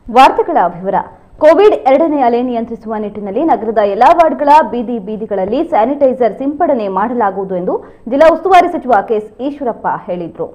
ವಾರ್ತೆಗಳ ವಿವರ ಕೋವಿಡ್ ಎರಡನೇ ಅಲೆ ನಿಯಂತ್ರಿಸುವ ನಿಟ್ಟಿನಲ್ಲಿ ನಗರದ ಎಲ್ಲಾ ವಾರ್ಡ್ಗಳ ಬೀದಿ ಬೀದಿಗಳಲ್ಲಿ ಸ್ಯಾನಿಟೈಸರ್ ಸಿಂಪಡಣೆ ಮಾಡಲಾಗುವುದು ಎಂದು ಜಿಲ್ಲಾ ಉಸ್ತುವಾರಿ ಸಚಿವ ಕೆಎಸ್ ಈಶ್ವರಪ್ಪ ಹೇಳಿದರು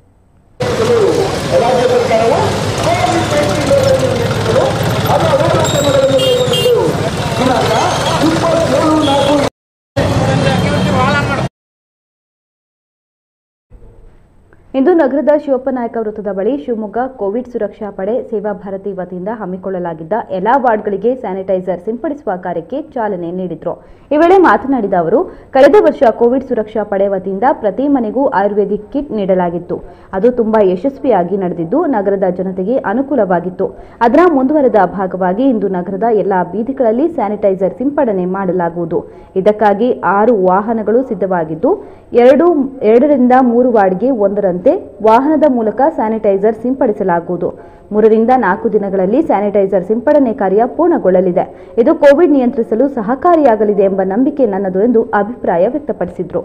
ಇಂದು ನಗರದ ಶಿವಪ್ಪನಾಯಕ ವೃತ್ತದ ಬಳಿ ಶಿವಮೊಗ್ಗ ಕೋವಿಡ್ ಸುರಕ್ಷಾ ಪಡೆ ಸೇವಾ ಭಾರತಿ ವತಿಯಿಂದ ಹಮ್ಮಿಕೊಳ್ಳಲಾಗಿದ್ದ ಎಲ್ಲಾ ವಾರ್ಡ್ಗಳಿಗೆ ಸ್ಯಾನಿಟೈಸರ್ ಸಿಂಪಡಿಸುವ ಕಾರ್ಯಕ್ಕೆ ಚಾಲನೆ ನೀಡಿದ್ರು ಈ ವೇಳೆ ಮಾತನಾಡಿದ ಅವರು ಕಳೆದ ವರ್ಷ ಕೋವಿಡ್ ಸುರಕ್ಷಾ ಪಡೆ ವತಿಯಿಂದ ಪ್ರತಿ ಮನೆಗೂ ಆಯುರ್ವೇದಿಕ್ ಕಿಟ್ ನೀಡಲಾಗಿತ್ತು ಅದು ತುಂಬಾ ಯಶಸ್ವಿಯಾಗಿ ನಡೆದಿದ್ದು ನಗರದ ಜನತೆಗೆ ಅನುಕೂಲವಾಗಿತ್ತು ಅದರ ಮುಂದುವರೆದ ಭಾಗವಾಗಿ ಇಂದು ನಗರದ ಎಲ್ಲಾ ಬೀದಿಗಳಲ್ಲಿ ಸ್ಯಾನಿಟೈಸರ್ ಸಿಂಪಡಣೆ ಮಾಡಲಾಗುವುದು ಇದಕ್ಕಾಗಿ ಆರು ವಾಹನಗಳು ಸಿದ್ಧವಾಗಿದ್ದು ಎರಡು ಎರಡರಿಂದ ಮೂರು ವಾರ್ಡ್ಗೆ ಒಂದರಂತೆ ವಾಹನದ ಮೂಲಕ ಸ್ಯಾನಿಟೈಸರ್ ಸಿಂಪಡಿಸಲಾಗುವುದು ಮೂರರಿಂದ ನಾಲ್ಕು ದಿನಗಳಲ್ಲಿ ಸ್ಯಾನಿಟೈಸರ್ ಸಿಂಪಡಣೆ ಕಾರ್ಯ ಪೂರ್ಣಗೊಳ್ಳಲಿದೆ ಇದು ಕೋವಿಡ್ ನಿಯಂತ್ರಿಸಲು ಸಹಕಾರಿಯಾಗಲಿದೆ ಎಂಬ ನಂಬಿಕೆ ನನ್ನದು ಎಂದು ಅಭಿಪ್ರಾಯ ವ್ಯಕ್ತಪಡಿಸಿದರು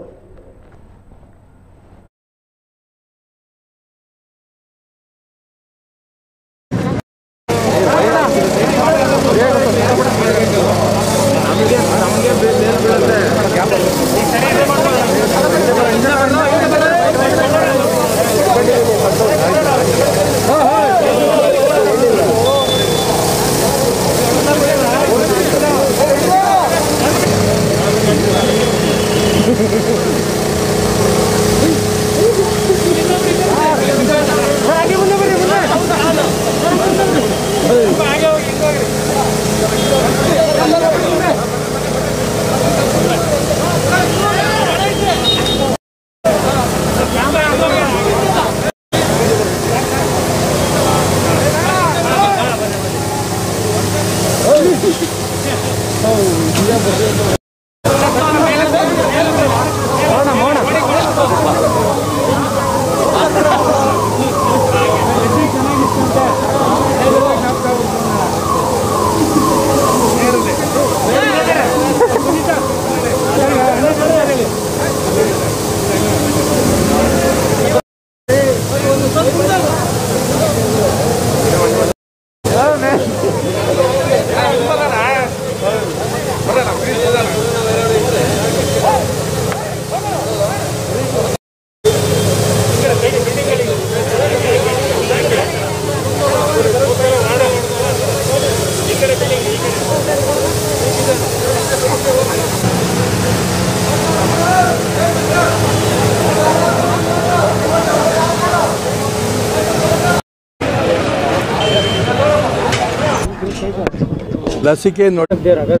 ಲಸಿಕೆ ನೋಡಿ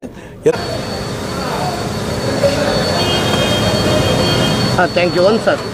ಹಾಂ ಥ್ಯಾಂಕ್ ಯು ಒಂದು ಸರ್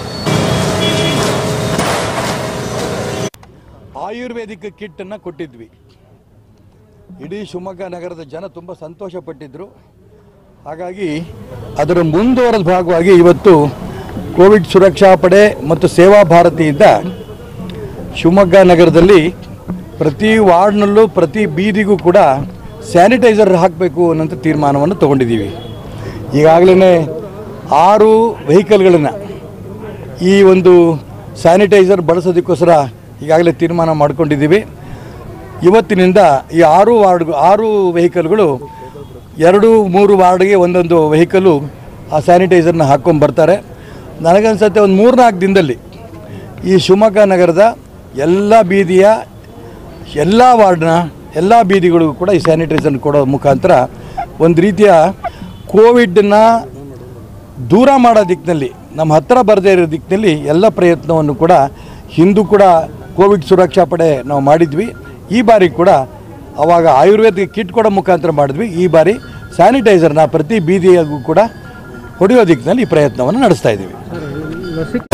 ಆಯುರ್ವೇದಿಕ್ ಕಿಟ್ಟನ್ನು ಕೊಟ್ಟಿದ್ವಿ ಇಡೀ ಶಿವಮೊಗ್ಗ ನಗರದ ಜನ ತುಂಬ ಸಂತೋಷ ಪಟ್ಟಿದ್ದರು ಹಾಗಾಗಿ ಅದರ ಮುಂದುವರೆದ ಭಾಗವಾಗಿ ಇವತ್ತು ಕೋವಿಡ್ ಸುರಕ್ಷಾ ಪಡೆ ಮತ್ತು ಸೇವಾ ಭಾರತಿಯಿಂದ ಶಿವಮೊಗ್ಗ ನಗರದಲ್ಲಿ ಪ್ರತಿ ವಾರ್ಡ್ನಲ್ಲೂ ಪ್ರತಿ ಬೀದಿಗೂ ಕೂಡ ಸ್ಯಾನಿಟೈಸರ್ ಹಾಕಬೇಕು ಅನ್ನೋಂಥ ತೀರ್ಮಾನವನ್ನು ತಗೊಂಡಿದ್ದೀವಿ ಈಗಾಗಲೇ ಆರು ವೆಹಿಕಲ್ಗಳನ್ನು ಈ ಒಂದು ಸ್ಯಾನಿಟೈಸರ್ ಬಳಸೋದಕ್ಕೋಸ್ಕರ ಈಗಾಗಲೇ ತೀರ್ಮಾನ ಮಾಡ್ಕೊಂಡಿದ್ದೀವಿ ಇವತ್ತಿನಿಂದ ಈ ಆರು ವಾರ್ಡ್ ಆರು ವೆಹಿಕಲ್ಗಳು ಎರಡು ಮೂರು ವಾರ್ಡ್ಗೆ ಒಂದೊಂದು ವೆಹಿಕಲ್ಲು ಆ ಸ್ಯಾನಿಟೈಸರ್ನ ಹಾಕ್ಕೊಂಡು ಬರ್ತಾರೆ ನನಗನ್ಸುತ್ತೆ ಒಂದು ಮೂರ್ನಾಲ್ಕು ದಿನದಲ್ಲಿ ಈ ಶಿವಮೊಗ್ಗ ನಗರದ ಎಲ್ಲ ಬೀದಿಯ ಎಲ್ಲ ವಾರ್ಡ್ನ ಎಲ್ಲ ಬೀದಿಗಳಿಗೂ ಕೂಡ ಈ ಸ್ಯಾನಿಟೈಸರ್ ಕೊಡೋ ಮುಖಾಂತರ ಒಂದು ರೀತಿಯ ಕೋವಿಡ್ನ ದೂರ ಮಾಡೋ ದಿಕ್ಕಿನಲ್ಲಿ ನಮ್ಮ ಹತ್ತಿರ ಬರದೇ ಇರೋ ದಿಕ್ಕಿನಲ್ಲಿ ಎಲ್ಲ ಪ್ರಯತ್ನವನ್ನು ಕೂಡ ಹಿಂದೂ ಕೂಡ ಕೋವಿಡ್ ಸುರಕ್ಷಾ ಪಡೆ ನಾವು ಮಾಡಿದ್ವಿ ಈ ಬಾರಿ ಕೂಡ ಅವಾಗ ಆಯುರ್ವೇದಿಕ್ ಕಿಟ್ ಕೊಡೋ ಮುಖಾಂತರ ಮಾಡಿದ್ವಿ ಈ ಬಾರಿ ಸ್ಯಾನಿಟೈಸರ್ನ ಪ್ರತಿ ಬೀದಿಯಾಗೂ ಕೂಡ ಹೊಡೆಯೋ ದಿಕ್ಕಿನಲ್ಲಿ ಈ ಪ್ರಯತ್ನವನ್ನು ನಡೆಸ್ತಾ ಇದ್ದೀವಿ